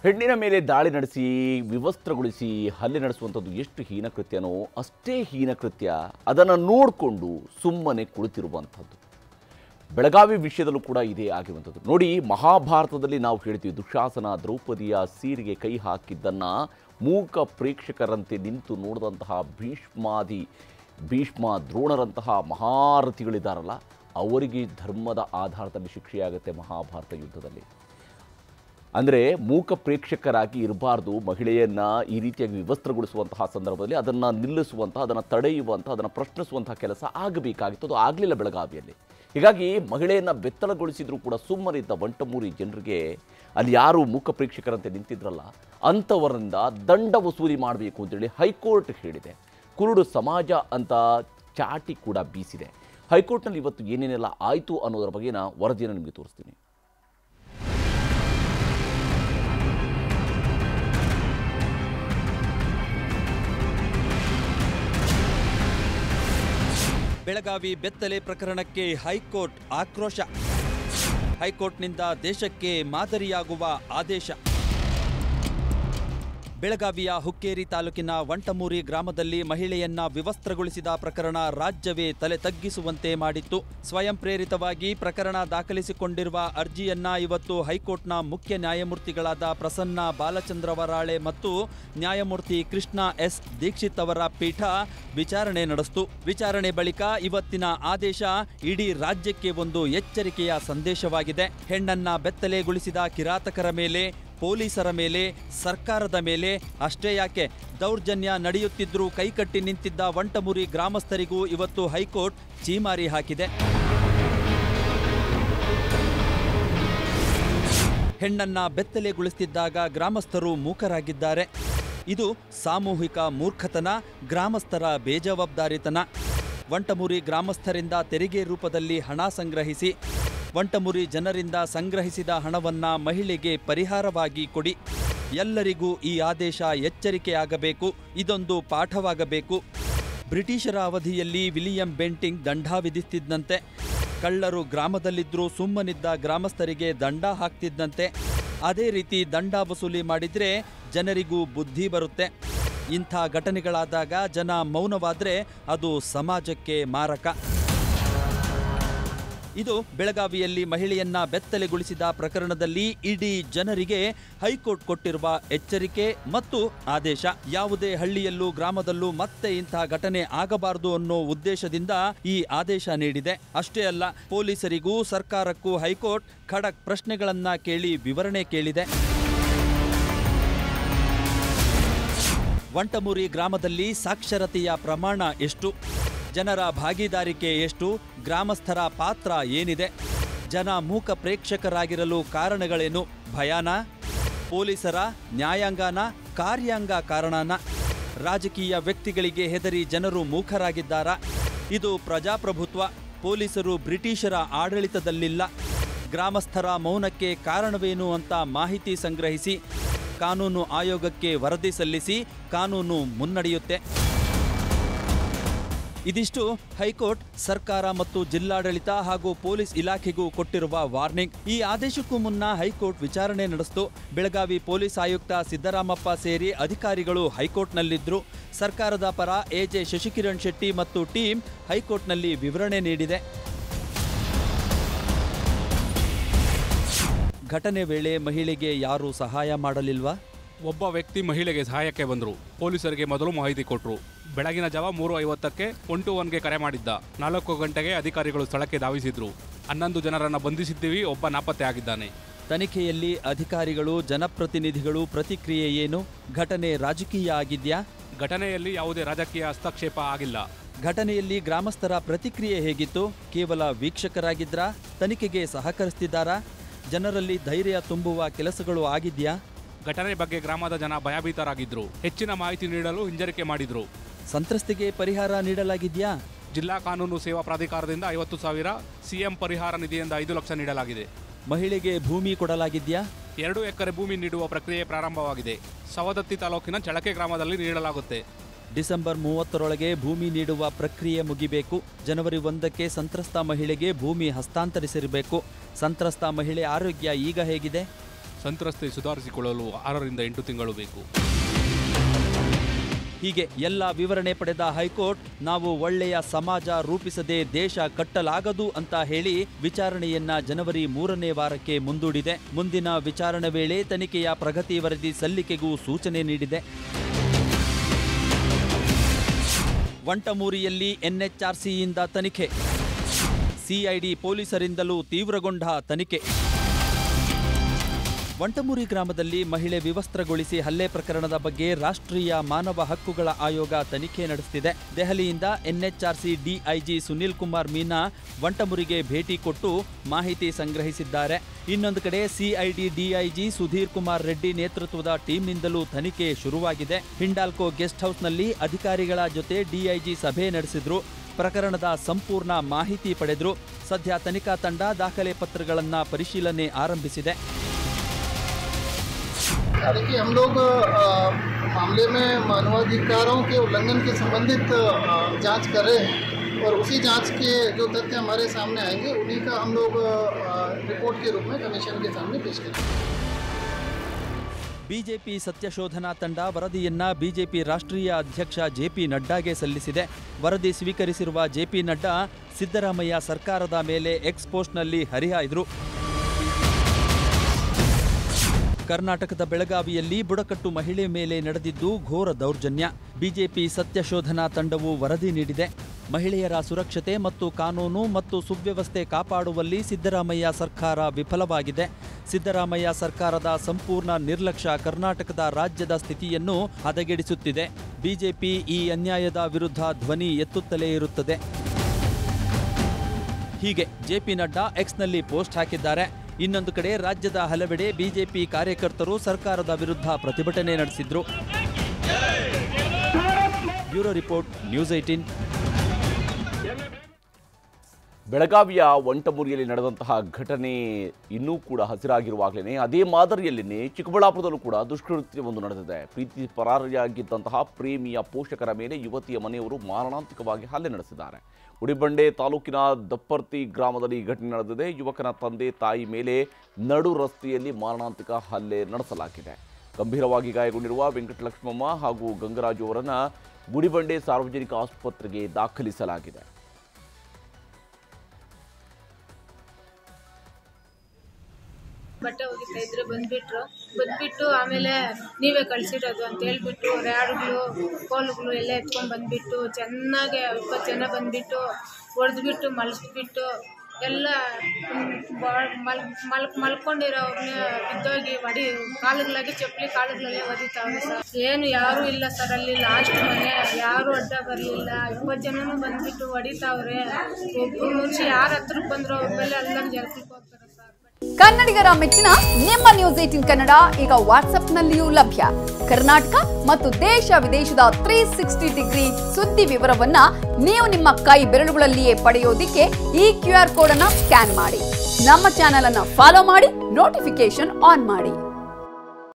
ಹೆಣ್ಣಿನ ಮೇಲೆ ದಾಳಿ ನಡೆಸಿ ವಿವಸ್ತ್ರಗೊಳಿಸಿ ಹಲ್ಲೆ ನಡೆಸುವಂಥದ್ದು ಎಷ್ಟು ಹೀನ ಕೃತ್ಯನೋ ಅಷ್ಟೇ ಹೀನ ಕೃತ್ಯ ಅದನ್ನು ನೋಡಿಕೊಂಡು ಸುಮ್ಮನೆ ಕುಳಿತಿರುವಂಥದ್ದು ಬೆಳಗಾವಿ ವಿಷಯದಲ್ಲೂ ಕೂಡ ಇದೇ ಆಗಿರುವಂಥದ್ದು ನೋಡಿ ಮಹಾಭಾರತದಲ್ಲಿ ನಾವು ಹೇಳ್ತೀವಿ ದುಶಾಸನ ದ್ರೌಪದಿಯ ಸೀರೆಗೆ ಕೈ ಹಾಕಿದ್ದನ್ನು ಮೂಕ ಪ್ರೇಕ್ಷಕರಂತೆ ನಿಂತು ನೋಡಿದಂತಹ ಭೀಷ್ಮಾದಿ ಭೀಷ್ಮ ದ್ರೋಣರಂತಹ ಮಹಾರಥಿಗಳಿದ್ದಾರಲ್ಲ ಅವರಿಗೆ ಧರ್ಮದ ಆಧಾರದಲ್ಲಿ ಶಿಕ್ಷೆಯಾಗುತ್ತೆ ಮಹಾಭಾರತ ಯುದ್ಧದಲ್ಲಿ ಅಂದರೆ ಮೂಕ ಪ್ರೇಕ್ಷಕರಾಗಿ ಇರಬಾರ್ದು ಮಹಿಳೆಯನ್ನ ಈ ರೀತಿಯಾಗಿ ವಿವಸ್ತ್ರಗೊಳಿಸುವಂತಹ ಸಂದರ್ಭದಲ್ಲಿ ಅದನ್ನು ನಿಲ್ಲಿಸುವಂತಹ ಅದನ್ನು ತಡೆಯುವಂತಹ ಅದನ್ನು ಪ್ರಶ್ನಿಸುವಂತಹ ಕೆಲಸ ಆಗಬೇಕಾಗಿತ್ತು ಅದು ಆಗಲಿಲ್ಲ ಬೆಳಗಾವಿಯಲ್ಲಿ ಹೀಗಾಗಿ ಮಹಿಳೆಯನ್ನು ಬೆತ್ತಲಗೊಳಿಸಿದ್ರು ಕೂಡ ಸುಮ್ಮನಿದ್ದ ಬಂಟಮೂರಿ ಜನರಿಗೆ ಅಲ್ಲಿ ಯಾರು ಮೂಕ ಪ್ರೇಕ್ಷಕರಂತೆ ನಿಂತಿದ್ರಲ್ಲ ಅಂಥವರಿಂದ ದಂಡ ವಸೂಲಿ ಮಾಡಬೇಕು ಅಂತೇಳಿ ಹೈಕೋರ್ಟ್ ಹೇಳಿದೆ ಕುರುಡು ಸಮಾಜ ಅಂತ ಚಾಟಿ ಕೂಡ ಬೀಸಿದೆ ಹೈಕೋರ್ಟ್ನಲ್ಲಿ ಇವತ್ತು ಏನೇನೆಲ್ಲ ಆಯಿತು ಅನ್ನೋದರ ಬಗ್ಗೆನ ವರದಿಯನ್ನು ನಿಮಗೆ ತೋರಿಸ್ತೀನಿ ಬೆಳಗಾವಿ ಬೆತ್ತಲೆ ಪ್ರಕರಣಕ್ಕೆ ಹೈಕೋರ್ಟ್ ಆಕ್ರೋಶ ಹೈಕೋರ್ಟ್ನಿಂದ ದೇಶಕ್ಕೆ ಮಾದರಿಯಾಗುವ ಆದೇಶ ಬೆಳಗಾವಿಯ ಹುಕ್ಕೇರಿ ತಾಲೂಕಿನ ವಂಟಮೂರಿ ಗ್ರಾಮದಲ್ಲಿ ಮಹಿಳೆಯನ್ನ ವಿವಸ್ತ್ರಗೊಳಿಸಿದ ಪ್ರಕರಣ ರಾಜ್ಯವೇ ತಲೆ ತಗ್ಗಿಸುವಂತೆ ಮಾಡಿತ್ತು ಸ್ವಯಂ ಪ್ರೇರಿತವಾಗಿ ಪ್ರಕರಣ ದಾಖಲಿಸಿಕೊಂಡಿರುವ ಅರ್ಜಿಯನ್ನ ಇವತ್ತು ಹೈಕೋರ್ಟ್ನ ಮುಖ್ಯ ನ್ಯಾಯಮೂರ್ತಿಗಳಾದ ಪ್ರಸನ್ನ ಬಾಲಚಂದ್ರವರಾಳೆ ಮತ್ತು ನ್ಯಾಯಮೂರ್ತಿ ಕೃಷ್ಣ ಎಸ್ ದೀಕ್ಷಿತ್ ಅವರ ಪೀಠ ವಿಚಾರಣೆ ನಡೆಸಿತು ವಿಚಾರಣೆ ಬಳಿಕ ಇವತ್ತಿನ ಆದೇಶ ಇಡೀ ರಾಜ್ಯಕ್ಕೆ ಒಂದು ಎಚ್ಚರಿಕೆಯ ಸಂದೇಶವಾಗಿದೆ ಹೆಣ್ಣನ್ನ ಬೆತ್ತಲೆಗೊಳಿಸಿದ ಕಿರಾತಕರ ಮೇಲೆ ಪೊಲೀಸರ ಮೇಲೆ ಸರ್ಕಾರದ ಮೇಲೆ ಅಷ್ಟೇ ಯಾಕೆ ದೌರ್ಜನ್ಯ ನಡೆಯುತ್ತಿದ್ರೂ ಕೈಕಟ್ಟಿ ನಿಂತಿದ್ದ ವಂಟಮುರಿ ಗ್ರಾಮಸ್ಥರಿಗೂ ಇವತ್ತು ಹೈಕೋರ್ಟ್ ಚೀಮಾರಿ ಹಾಕಿದೆ ಹೆಣ್ಣನ್ನ ಬೆತ್ತಲೆಗೊಳಿಸುತ್ತಿದ್ದಾಗ ಗ್ರಾಮಸ್ಥರು ಮೂಕರಾಗಿದ್ದಾರೆ ಇದು ಸಾಮೂಹಿಕ ಮೂರ್ಖತನ ಗ್ರಾಮಸ್ಥರ ಬೇಜವಾಬ್ದಾರಿತನ ವಂಟಮುರಿ ಗ್ರಾಮಸ್ಥರಿಂದ ತೆರಿಗೆ ರೂಪದಲ್ಲಿ ಹಣ ಸಂಗ್ರಹಿಸಿ ವಂಟಮುರಿ ಜನರಿಂದ ಸಂಗ್ರಹಿಸಿದ ಹಣವನ್ನ ಮಹಿಳೆಗೆ ಪರಿಹಾರವಾಗಿ ಕೊಡಿ ಎಲ್ಲರಿಗೂ ಈ ಆದೇಶ ಎಚ್ಚರಿಕೆಯಾಗಬೇಕು ಇದೊಂದು ಪಾಠವಾಗಬೇಕು ಬ್ರಿಟಿಷರ ಅವಧಿಯಲ್ಲಿ ವಿಲಿಯಂ ಬೆಂಟಿಂಗ್ ದಂಡ ವಿಧಿಸ್ತಿದ್ದಂತೆ ಕಳ್ಳರು ಗ್ರಾಮದಲ್ಲಿದ್ದರೂ ಸುಮ್ಮನಿದ್ದ ಗ್ರಾಮಸ್ಥರಿಗೆ ದಂಡ ಹಾಕ್ತಿದ್ದಂತೆ ಅದೇ ರೀತಿ ದಂಡ ವಸೂಲಿ ಮಾಡಿದ್ರೆ ಜನರಿಗೂ ಬುದ್ಧಿ ಬರುತ್ತೆ ಇಂಥ ಘಟನೆಗಳಾದಾಗ ಜನ ಮೌನವಾದ್ರೆ ಅದು ಸಮಾಜಕ್ಕೆ ಮಾರಕ ಇದು ಬೆಳಗಾವಿಯಲ್ಲಿ ಮಹಿಳೆಯನ್ನ ಬೆತ್ತಲೆಗೊಳಿಸಿದ ಪ್ರಕರಣದಲ್ಲಿ ಇಡೀ ಜನರಿಗೆ ಹೈಕೋರ್ಟ್ ಕೊಟ್ಟಿರುವ ಎಚ್ಚರಿಕೆ ಮತ್ತು ಆದೇಶ ಯಾವುದೇ ಹಳ್ಳಿಯಲ್ಲೂ ಗ್ರಾಮದಲ್ಲೂ ಮತ್ತೆ ಇಂತಹ ಘಟನೆ ಆಗಬಾರದು ಅನ್ನೋ ಉದ್ದೇಶದಿಂದ ಈ ಆದೇಶ ನೀಡಿದೆ ಅಷ್ಟೇ ಅಲ್ಲ ಪೊಲೀಸರಿಗೂ ಸರ್ಕಾರಕ್ಕೂ ಹೈಕೋರ್ಟ್ ಖಡಕ್ ಪ್ರಶ್ನೆಗಳನ್ನ ಕೇಳಿ ವಿವರಣೆ ಕೇಳಿದೆ ವಂಟಮುರಿ ಗ್ರಾಮದಲ್ಲಿ ಸಾಕ್ಷರತೆಯ ಪ್ರಮಾಣ ಎಷ್ಟು ಜನರ ಭಾಗಿದಾರಿಕೆ ಎಷ್ಟು ಗ್ರಾಮಸ್ಥರ ಪಾತ್ರ ಏನಿದೆ ಜನ ಮೂಕ ಪ್ರೇಕ್ಷಕರಾಗಿರಲು ಕಾರಣಗಳೇನು ಭಯಾನ ಪೊಲೀಸರ ನ್ಯಾಯಾಂಗನ ಕಾರ್ಯಾಂಗ ಕಾರಣನ ರಾಜಕೀಯ ವ್ಯಕ್ತಿಗಳಿಗೆ ಹೆದರಿ ಜನರು ಮೂಕರಾಗಿದ್ದಾರಾ ಇದು ಪ್ರಜಾಪ್ರಭುತ್ವ ಪೊಲೀಸರು ಬ್ರಿಟಿಷರ ಆಡಳಿತದಲ್ಲಿಲ್ಲ ಗ್ರಾಮಸ್ಥರ ಮೌನಕ್ಕೆ ಕಾರಣವೇನು ಅಂತ ಮಾಹಿತಿ ಸಂಗ್ರಹಿಸಿ ಕಾನೂನು ಆಯೋಗಕ್ಕೆ ವರದಿ ಸಲ್ಲಿಸಿ ಕಾನೂನು ಮುನ್ನಡೆಯುತ್ತೆ ಇದಿಷ್ಟು ಹೈಕೋರ್ಟ್ ಸರ್ಕಾರ ಮತ್ತು ಜಿಲ್ಲಾಡಳಿತ ಹಾಗೂ ಪೊಲೀಸ್ ಇಲಾಖೆಗೂ ಕೊಟ್ಟಿರುವ ವಾರ್ನಿಂಗ್ ಈ ಆದೇಶಕ್ಕೂ ಮುನ್ನ ಹೈಕೋರ್ಟ್ ವಿಚಾರಣೆ ನಡೆಸಿತು ಬೆಳಗಾವಿ ಪೊಲೀಸ್ ಆಯುಕ್ತ ಸಿದ್ದರಾಮಪ್ಪ ಸೇರಿ ಅಧಿಕಾರಿಗಳು ಹೈಕೋರ್ಟ್ನಲ್ಲಿದ್ದರು ಸರ್ಕಾರದ ಪರ ಎಜೆ ಶಶಿಕಿರಣ್ ಶೆಟ್ಟಿ ಮತ್ತು ಟೀಮ್ ಹೈಕೋರ್ಟ್ನಲ್ಲಿ ವಿವರಣೆ ನೀಡಿದೆ ಘಟನೆ ವೇಳೆ ಮಹಿಳೆಗೆ ಯಾರೂ ಸಹಾಯ ಮಾಡಲಿಲ್ವಾ ಒಬ್ಬ ವ್ಯಕ್ತಿ ಮಹಿಳೆಗೆ ಸಹಾಯಕ್ಕೆ ಬಂದರು ಪೊಲೀಸರಿಗೆ ಮೊದಲು ಮಾಹಿತಿ ಕೊಟ್ಟರು ಬೆಳಗಿನ ಜಾವ ಮೂರು ಐವತ್ತಕ್ಕೆ ಒನ್ ಟು ಒನ್ಗೆ ಕರೆ ಮಾಡಿದ್ದ ನಾಲ್ಕು ಗಂಟೆಗೆ ಅಧಿಕಾರಿಗಳು ಸ್ಥಳಕ್ಕೆ ಧಾವಿಸಿದ್ರು ಹನ್ನೊಂದು ಜನರನ್ನು ಬಂಧಿಸಿದ್ದೀವಿ ಒಬ್ಬ ನಾಪತ್ತೆ ಆಗಿದ್ದಾನೆ ತನಿಖೆಯಲ್ಲಿ ಅಧಿಕಾರಿಗಳು ಜನಪ್ರತಿನಿಧಿಗಳು ಪ್ರತಿಕ್ರಿಯೆ ಏನು ಘಟನೆ ರಾಜಕೀಯ ಆಗಿದ್ಯಾ ಘಟನೆಯಲ್ಲಿ ಯಾವುದೇ ರಾಜಕೀಯ ಹಸ್ತಕ್ಷೇಪ ಆಗಿಲ್ಲ ಘಟನೆಯಲ್ಲಿ ಗ್ರಾಮಸ್ಥರ ಪ್ರತಿಕ್ರಿಯೆ ಹೇಗಿತ್ತು ಕೇವಲ ವೀಕ್ಷಕರಾಗಿದ್ರಾ ತನಿಖೆಗೆ ಸಹಕರಿಸ್ತಿದ್ದಾರಾ ಜನರಲ್ಲಿ ಧೈರ್ಯ ತುಂಬುವ ಕೆಲಸಗಳು ಆಗಿದ್ಯಾ ಘಟನೆ ಬಗ್ಗೆ ಗ್ರಾಮದ ಜನ ಭಯಭೀತರಾಗಿದ್ರು ಹೆಚ್ಚಿನ ಮಾಹಿತಿ ನೀಡಲು ಹಿಂಜರಿಕೆ ಮಾಡಿದ್ರು ಸಂತ್ರಸ್ತೆಗೆ ಪರಿಹಾರ ನೀಡಲಾಗಿದ್ಯಾ ಜಿಲ್ಲಾ ಕಾನೂನು ಸೇವಾ ಪ್ರಾಧಿಕಾರದಿಂದ ಐವತ್ತು ಸಾವಿರ ಸಿಎಂ ಪರಿಹಾರ ನಿಧಿಯಿಂದ ಐದು ಲಕ್ಷ ನೀಡಲಾಗಿದೆ ಮಹಿಳೆಗೆ ಭೂಮಿ ಕೊಡಲಾಗಿದ್ಯಾ ಎರಡು ಎಕರೆ ಭೂಮಿ ನೀಡುವ ಪ್ರಕ್ರಿಯೆ ಪ್ರಾರಂಭವಾಗಿದೆ ಸವದತ್ತಿ ತಾಲೂಕಿನ ಚಳಕೆ ಗ್ರಾಮದಲ್ಲಿ ನೀಡಲಾಗುತ್ತೆ ಡಿಸೆಂಬರ್ ಮೂವತ್ತರೊಳಗೆ ಭೂಮಿ ನೀಡುವ ಪ್ರಕ್ರಿಯೆ ಮುಗಿಬೇಕು ಜನವರಿ ಒಂದಕ್ಕೆ ಸಂತ್ರಸ್ತ ಮಹಿಳೆಗೆ ಭೂಮಿ ಹಸ್ತಾಂತರಿಸಿರಬೇಕು ಸಂತ್ರಸ್ತ ಮಹಿಳೆ ಆರೋಗ್ಯ ಈಗ ಹೇಗಿದೆ ಸಂತ್ರಸ್ತೆ ಸುಧಾರಿಸಿಕೊಳ್ಳಲು ಆರರಿಂದ ಎಂಟು ತಿಂಗಳು ಬೇಕು ಹೀಗೆ ಎಲ್ಲ ವಿವರಣೆ ಪಡೆದ ಹೈಕೋರ್ಟ್ ನಾವು ಒಳ್ಳೆಯ ಸಮಾಜ ರೂಪಿಸದೆ ದೇಶ ಕಟ್ಟಲಾಗದು ಅಂತ ಹೇಳಿ ವಿಚಾರಣೆಯನ್ನ ಜನವರಿ ಮೂರನೇ ವಾರಕ್ಕೆ ಮುಂದೂಡಿದೆ ಮುಂದಿನ ವಿಚಾರಣೆ ವೇಳೆ ತನಿಖೆಯ ಪ್ರಗತಿ ವರದಿ ಸಲ್ಲಿಕೆಗೂ ಸೂಚನೆ ನೀಡಿದೆ ವಂಟಮೂರಿಯಲ್ಲಿ ಎನ್ಎಚ್ಆರ್ಸಿಯಿಂದ ತನಿಖೆ ಸಿಐಡಿ ಪೊಲೀಸರಿಂದಲೂ ತೀವ್ರಗೊಂಡ ತನಿಖೆ ವಂಟಮೂರಿ ಗ್ರಾಮದಲ್ಲಿ ಮಹಿಳೆ ವಿವಸ್ತ್ರಗೊಳಿಸಿ ಹಲ್ಲೆ ಪ್ರಕರಣದ ಬಗ್ಗೆ ರಾಷ್ಟ್ರೀಯ ಮಾನವ ಹಕ್ಕುಗಳ ಆಯೋಗ ತನಿಖೆ ನಡೆಸುತ್ತಿದೆ ದೆಹಲಿಯಿಂದ ಎನ್ಎಚ್ಆರ್ಸಿ ಡಿಐಜಿ ಸುನಿಲ್ ಕುಮಾರ್ ಮೀನಾ ವಂಟಮುರಿಗೆ ಭೇಟಿ ಕೊಟ್ಟು ಮಾಹಿತಿ ಸಂಗ್ರಹಿಸಿದ್ದಾರೆ ಇನ್ನೊಂದು ಕಡೆ ಸಿಐಡಿ ಡಿಐಜಿ ಸುಧೀರ್ ಕುಮಾರ್ ರೆಡ್ಡಿ ನೇತೃತ್ವದ ಟೀಮ್ನಿಂದಲೂ ತನಿಖೆ ಶುರುವಾಗಿದೆ ಹಿಂಡಾಲ್ಕೋ ಗೆಸ್ಟ್ ಹೌಸ್ನಲ್ಲಿ ಅಧಿಕಾರಿಗಳ ಜೊತೆ ಡಿಐಜಿ ಸಭೆ ನಡೆಸಿದ್ರು ಪ್ರಕರಣದ ಸಂಪೂರ್ಣ ಮಾಹಿತಿ ಪಡೆದ್ರು ಸದ್ಯ ತನಿಖಾ ತಂಡ ದಾಖಲೆ ಪತ್ರಗಳನ್ನ ಪರಿಶೀಲನೆ ಆರಂಭಿಸಿದೆ देखिए हम लोग अ, मामले में मानवाधिकारों के उल्लंघन के संबंधित अ, जांच कर रहे हैं और उसी जांच के जो तथ्य हमारे सामने आएंगे उन्हीं का हम लोग अ, रिपोर्ट के रूप में कमीशन के सामने पेश करेंगे ಬಿಜೆಪಿ ಸತ್ಯಶೋಧನಾ ತಂಡ ವರದಿಯನ್ನ ಬಿಜೆಪಿ ರಾಷ್ಟ್ರೀಯ ಅಧ್ಯಕ್ಷ ಜೆಪಿ ನಡ್ಡಾಗೆ ಸಲ್ಲಿಸಿದೆ ವರದಿ ಸ್ವೀಕರಿಸಿರುವ ಜೆಪಿ ನಡ್ಡಾ ಸಿದ್ದರಾಮಯ್ಯ ಸರ್ಕಾರದ ಮೇಲೆ ಎಕ್ಸ್ ಪೋಸ್ಟ್ನಲ್ಲಿ ಹರಿಹಾಯ್ದರು ಕರ್ನಾಟಕದ ಬೆಳಗಾವಿಯಲ್ಲಿ ಬುಡಕಟ್ಟು ಮಹಿಳೆ ಮೇಲೆ ನಡೆದಿದ್ದು ಘೋರ ದೌರ್ಜನ್ಯ ಬಿಜೆಪಿ ಸತ್ಯಶೋಧನಾ ತಂಡವು ವರದಿ ನೀಡಿದೆ ಮಹಿಳೆಯರ ಸುರಕ್ಷತೆ ಮತ್ತು ಕಾನೂನು ಮತ್ತು ಸುವ್ಯವಸ್ಥೆ ಕಾಪಾಡುವಲ್ಲಿ ಸಿದ್ದರಾಮಯ್ಯ ಸರ್ಕಾರ ವಿಫಲವಾಗಿದೆ ಸಿದ್ದರಾಮಯ್ಯ ಸರ್ಕಾರದ ಸಂಪೂರ್ಣ ನಿರ್ಲಕ್ಷ್ಯ ಕರ್ನಾಟಕದ ರಾಜ್ಯದ ಸ್ಥಿತಿಯನ್ನು ಹದಗೆಡಿಸುತ್ತಿದೆ ಬಿಜೆಪಿ ಈ ಅನ್ಯಾಯದ ವಿರುದ್ಧ ಧ್ವನಿ ಎತ್ತುತ್ತಲೇ ಇರುತ್ತದೆ ಹೀಗೆ ಜೆಪಿ ನಡ್ಡಾ ಎಕ್ಸ್ನಲ್ಲಿ ಪೋಸ್ಟ್ ಹಾಕಿದ್ದಾರೆ ಇನ್ನೊಂದು ಕಡೆ ರಾಜ್ಯದ ಹಲವೆಡೆ ಬಿಜೆಪಿ ಕಾರ್ಯಕರ್ತರು ಸರ್ಕಾರದ ವಿರುದ್ಧ ಪ್ರತಿಭಟನೆ ನಡೆಸಿದ್ರು ಬ್ಯೂರೋ ರಿಪೋರ್ಟ್ ನ್ಯೂಸ್ ಏಟೀನ್ ಬೆಳಗಾವಿಯ ಒಂಟಮೂರಿಯಲ್ಲಿ ನಡೆದಂತಹ ಘಟನೆ ಇನ್ನೂ ಕೂಡ ಹಸಿರಾಗಿರುವಾಗಲೇ ಅದೇ ಮಾದರಿಯಲ್ಲಿನೇ ಚಿಕ್ಕಬಳ್ಳಾಪುರದಲ್ಲೂ ಕೂಡ ದುಷ್ಕೃತ್ಯವೊಂದು ನಡೆದಿದೆ ಪ್ರೀತಿ ಪರಾರಿಯಾಗಿದ್ದಂತಹ ಪ್ರೇಮಿಯ ಪೋಷಕರ ಮೇಲೆ ಯುವತಿಯ ಮನೆಯವರು ಮಾರಣಾಂತಿಕವಾಗಿ ಹಲ್ಲೆ ನಡೆಸಿದ್ದಾರೆ ಉಡಿಬಂಡೆ ತಾಲೂಕಿನ ದಪ್ಪರ್ತಿ ಗ್ರಾಮದಲ್ಲಿ ಈ ಘಟನೆ ನಡೆದಿದೆ ಯುವಕನ ತಂದೆ ತಾಯಿ ಮೇಲೆ ನಡು ರಸ್ತೆಯಲ್ಲಿ ಮಾರಣಾಂತಿಕ ಹಲ್ಲೆ ನಡೆಸಲಾಗಿದೆ ಗಂಭೀರವಾಗಿ ಗಾಯಗೊಂಡಿರುವ ವೆಂಕಟಲಕ್ಷ್ಮಮ್ಮ ಹಾಗೂ ಗಂಗರಾಜು ಅವರನ್ನ ಗುಡಿಬಂಡೆ ಸಾರ್ವಜನಿಕ ಆಸ್ಪತ್ರೆಗೆ ದಾಖಲಿಸಲಾಗಿದೆ ಬಟ್ಟೆ ಒಗಿತಾ ಇದ್ರೆ ಬಂದ್ಬಿಟ್ರು ಬಂದ್ಬಿಟ್ಟು ಆಮೇಲೆ ನೀವೇ ಕಳ್ಸಿರೋದು ಅಂತ ಹೇಳ್ಬಿಟ್ಟು ರ್ಯಾಡ್ಗಳು ಕೋಲುಗಳು ಎಲ್ಲ ಎತ್ಕೊಂಡು ಬಂದ್ಬಿಟ್ಟು ಚೆನ್ನಾಗಿ ಇಪ್ಪತ್ತು ಜನ ಬಂದ್ಬಿಟ್ಟು ಹೊಡೆದ್ಬಿಟ್ಟು ಮಲಗಿಸ್ಬಿಟ್ಟು ಎಲ್ಲ ಬಾ- ಮಲ್ ಮಲ್ ಮಲ್ಕೊಂಡಿರೋರ್ನ ಬಿದ್ದೋಗಿ ಹೊಡಿ ಕಾಲುಗಳಾಗಿ ಚಪ್ಪಲಿ ಕಾಲುಗಳಲ್ಲೇ ಒದಿತಾವ್ರೆ ಸರ್ ಏನು ಯಾರೂ ಇಲ್ಲ ಸರ್ ಅಲ್ಲಿ ಲಾಸ್ಟ್ ಮನೆ ಯಾರೂ ಅಡ್ಡ ಬರಲಿಲ್ಲ ಇಪ್ಪತ್ತು ಜನನೂ ಬಂದ್ಬಿಟ್ಟು ಹೊಡಿತಾವ್ರೆ ಒಬ್ಬರು ಮುಂಚೆ ಯಾರ ಹತ್ರಕ್ಕೆ ಬಂದ್ರು ಅವ್ರ ಮೇಲೆ ಎಲ್ಲ ಜಲ್ಕಕ್ಕೆ ಹೋಗ್ತಾರೆ ಸರ್ ಕನ್ನಡಿಗರ ಮೆಚ್ಚಿನ ನಿಮ್ಮ ನ್ಯೂಸ್ ಏಟಿನ್ ಕನ್ನಡ ಈಗ ವಾಟ್ಸ್ಆಪ್ನಲ್ಲಿಯೂ ಲಭ್ಯ ಕರ್ನಾಟಕ ಮತ್ತು ದೇಶ ವಿದೇಶದ ತ್ರೀ ಸಿಕ್ಸ್ಟಿ ಡಿಗ್ರಿ ಸುದ್ದಿ ವಿವರವನ್ನ ನೀವು ನಿಮ್ಮ ಕೈ ಬೆರಳುಗಳಲ್ಲಿಯೇ ಪಡೆಯೋದಿಕ್ಕೆ ಈ ಕ್ಯೂ ಆರ್ ಕೋಡ್ ಅನ್ನ ಸ್ಕ್ಯಾನ್ ಮಾಡಿ ನಮ್ಮ ಚಾನೆಲ್ ಅನ್ನ ಫಾಲೋ ಮಾಡಿ ನೋಟಿಫಿಕೇಶನ್ ಆನ್ ಮಾಡಿ